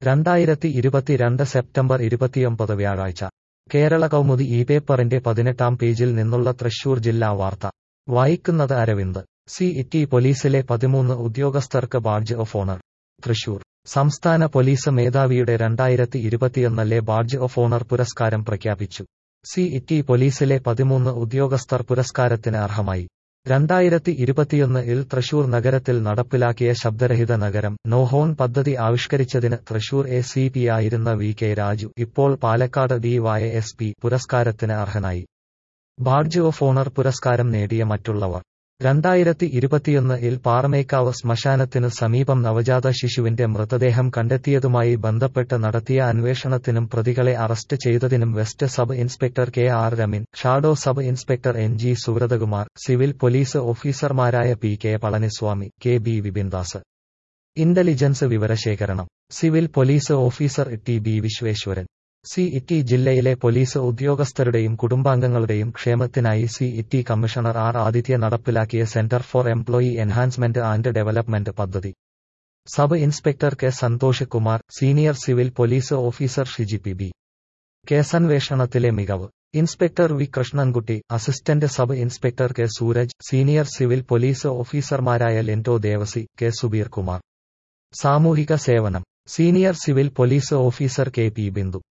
രണ്ടായിരത്തി ഇരുപത്തിരണ്ട് സെപ്റ്റംബർ ഇരുപത്തിയൊമ്പത് വ്യാഴാഴ്ച കേരള കൗമുദി ഈ പേപ്പറിന്റെ പതിനെട്ടാം പേജിൽ നിന്നുള്ള തൃശൂർ ജില്ലാ വാർത്ത വായിക്കുന്നത് അരവിന്ദ് സി ഇറ്റി പോലീസിലെ പതിമൂന്ന് ഉദ്യോഗസ്ഥർക്ക് ബാഡ്ജ് ഓഫ് ഓണർ തൃശൂർ സംസ്ഥാന പോലീസ് മേധാവിയുടെ രണ്ടായിരത്തി ഇരുപത്തിയൊന്നിലെ ബാഡ്ജ് ഓഫ് ഓണർ പുരസ്കാരം പ്രഖ്യാപിച്ചു സി ഇറ്റി പോലീസിലെ പതിമൂന്ന് ഉദ്യോഗസ്ഥർ പുരസ്കാരത്തിന് അർഹമായി രണ്ടായിരത്തി ഇരുപത്തിയൊന്ന് ഇൽ തൃശൂർ നഗരത്തിൽ നടപ്പിലാക്കിയ ശബ്ദരഹിത നഗരം നോ ഹോൺ പദ്ധതി ആവിഷ്കരിച്ചതിന് തൃശൂർ എ സി പി ആയിരുന്ന വി കെ രാജു ഇപ്പോൾ Palakkad D Y S P പുരസ്കാരത്തിന് അർഹനായി ബാഡ്ജ് ഓഫ് ഓണർ പുരസ്കാരം നേടിയ മറ്റുള്ളവർ രണ്ടായിരത്തി ഇരുപത്തിയൊന്ന് ഇൽ പാറമേക്കാവ് ശ്മശാനത്തിനു സമീപം നവജാത ശിശുവിന്റെ മൃതദേഹം കണ്ടെത്തിയതുമായി ബന്ധപ്പെട്ട് നടത്തിയ അന്വേഷണത്തിനും പ്രതികളെ അറസ്റ്റ് ചെയ്തതിനും west sub inspector K R Ramin shadow sub inspector N G Subrathakumar civil police ഓഫീസർമാരായ P K Palaniswami K B Vipindas intelligence വിവരശേഖരണം civil police officer T B Visweswaran city ജില്ലയിലെ പോലീസ് ഉദ്യോഗസ്ഥരുടെയും കുടുംബാംഗങ്ങളുടെയും ക്ഷേമത്തിനായി city commissioner R Aditya നടപ്പിലാക്കിയ centre for employee enhancement and development പദ്ധതി sub inspector K Santhosh Kumar senior civil police officer Shiji P B കേസന്വേഷണത്തിലെ മികവ് inspector V Krishnankutty assistant sub inspector K Sooraj senior civil police ഓഫീസർമാരായ ലെന്റോ ദേവസി കെ സുബീർ കുമാർ സാമൂഹിക സേവനം senior civil police officer K P Bindu